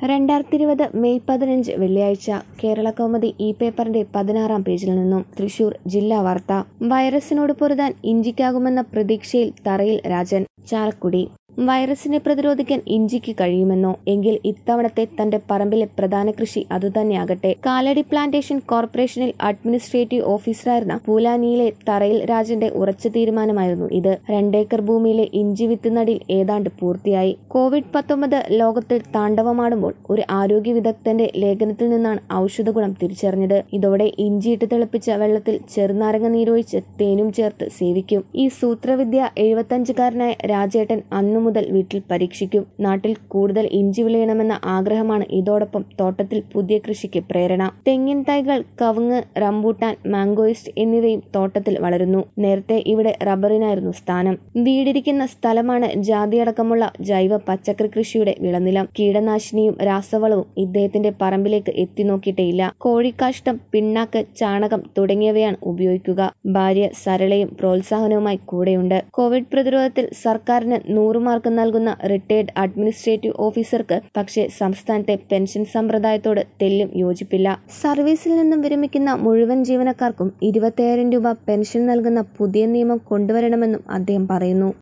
രണ്ടായിരത്തി ഇരുപത് മെയ് പതിനഞ്ച് വെള്ളിയാഴ്ച കേരള കൗമുദി ഇ പേപ്പറിന്റെ പതിനാറാം പേജിൽ നിന്നും തൃശൂർ ജില്ലാ വാർത്ത വൈറസിനോട് പൊരുതാൻ ഇഞ്ചിക്കാകുമെന്ന പ്രതീക്ഷയിൽ തറയിൽ രാജൻ ചാലക്കുടി വൈറസിനെ പ്രതിരോധിക്കാൻ ഇഞ്ചിക്ക് കഴിയുമെന്നോ എങ്കിൽ ഇത്തവണത്തെ തന്റെ പറമ്പിലെ പ്രധാന കൃഷി അതുതന്നെയാകട്ടെ കാലടി പ്ലാന്റേഷൻ കോർപ്പറേഷനിൽ അഡ്മിനിസ്ട്രേറ്റീവ് ഓഫീസറായിരുന്ന പൂലാനിയിലെ തറയിൽ രാജന്റെ ഉറച്ച തീരുമാനമായിരുന്നു ഇത് രണ്ടേക്കർ ഭൂമിയിലെ ഇഞ്ചി വിത്ത് നടിൽ ഏതാണ്ട് പൂർത്തിയായി കോവിഡ് പത്തൊമ്പത് ലോകത്തിൽ താണ്ഡവമാടുമ്പോൾ ഒരു ആരോഗ്യ വിദഗ്ധന്റെ ലേഖനത്തിൽ നിന്നാണ് ഔഷധ ഗുണം തിരിച്ചറിഞ്ഞത് ഇതോടെ ഇഞ്ചിയിട്ട് തിളപ്പിച്ച വെള്ളത്തിൽ ചെറുനാരങ്ങ നീരൊഴിച്ച് തേനും ചേർത്ത് സേവിക്കും ഈ സൂത്രവിദ്യ എഴുപത്തഞ്ചുകാരനായ രാജേട്ടൻ അന്നു മുതൽ വീട്ടിൽ പരീക്ഷിക്കും നാട്ടിൽ കൂടുതൽ ഇഞ്ചി വിളയണമെന്ന ആഗ്രഹമാണ് ഇതോടൊപ്പം തോട്ടത്തിൽ പുതിയ കൃഷിക്ക് പ്രേരണ തെങ്ങിൻ തൈകൾ കവുങ്ങ് റംബൂട്ടാൻ മാംഗോയിസ്റ്റ് എന്നിവയും തോട്ടത്തിൽ വളരുന്നു നേരത്തെ ഇവിടെ റബ്ബറിനായിരുന്നു സ്ഥാനം വീടിരിക്കുന്ന സ്ഥലമാണ് ജാതിയടക്കമുള്ള ജൈവ പച്ചക്കറി കൃഷിയുടെ വിളനിലം കീടനാശിനിയും രാസവളവും ഇദ്ദേഹത്തിന്റെ പറമ്പിലേക്ക് എത്തി നോക്കിയിട്ടേയില്ല കോഴിക്കാഷ്ടം പിണ്ണാക്ക് ചാണകം തുടങ്ങിയവയാണ് ഉപയോഗിക്കുക ഭാര്യ സരളയും പ്രോത്സാഹനവുമായി കൂടെയുണ്ട് കോവിഡ് പ്രതിരോധത്തിൽ സർക്കാരിന് നൂറ് മാർക്ക് നൽകുന്ന റിട്ടയർഡ് അഡ്മിനിസ്ട്രേറ്റീവ് ഓഫീസർക്ക് പക്ഷേ സംസ്ഥാനത്തെ പെൻഷൻ സമ്പ്രദായത്തോട് തെല്ലും യോജിപ്പില്ല സർവീസിൽ നിന്നും വിരമിക്കുന്ന മുഴുവൻ ജീവനക്കാർക്കും ഇരുപത്തിയായിരം രൂപ പെൻഷൻ നൽകുന്ന പുതിയ നിയമം കൊണ്ടുവരണമെന്നും അദ്ദേഹം പറയുന്നു